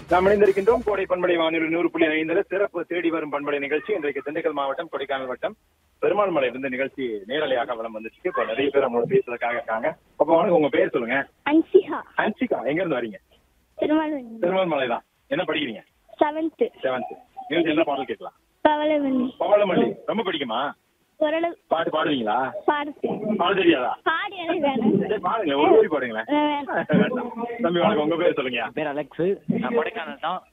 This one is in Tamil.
நாம் இணைந்திருக்கின்றோம் கோடை பண்பலை வானொலி நூறு புள்ளி ஐந்துல சிறப்பு தேடி வரும் பண்பலை நிகழ்ச்சி இன்றைக்கு திண்டுக்கல் மாவட்டம் கொடைக்கானல் வட்டம் பெருமாள் மலை இருந்த நிகழ்ச்சி நேரலையாக வளம் வந்துச்சு இப்ப நிறைய பேர் அவங்களோட பேசுறதுக்காக இருக்காங்க அப்ப வணக்கம் உங்க பேர் சொல்லுங்க அன்சிஹா ஹன்சிகா எங்க இருந்து வரீங்க திருமணம் பெருமாள் மலை தான் என்ன படிக்கிறீங்க செவன்த்து செவன்த் நிகழ்ச்சி என்ன பாடல் கேட்கலாம் பவளவண்ணி பவளமல்லி ரொம்ப பிடிக்குமா ஓரளவு பாட்டு பாடுவீங்களா பாடு பாட தெரியாதா பாடி எனக்கு வேணும் சரி, பாடுங்க ஒரு வரி பாடுங்களேன் வேணும் வேண்டாம். தம்பி வணக்கம் உங்க பேர் சொல்லுங்க பேர் அலெக்ஸ் நான் கொடைக்கானல் தான்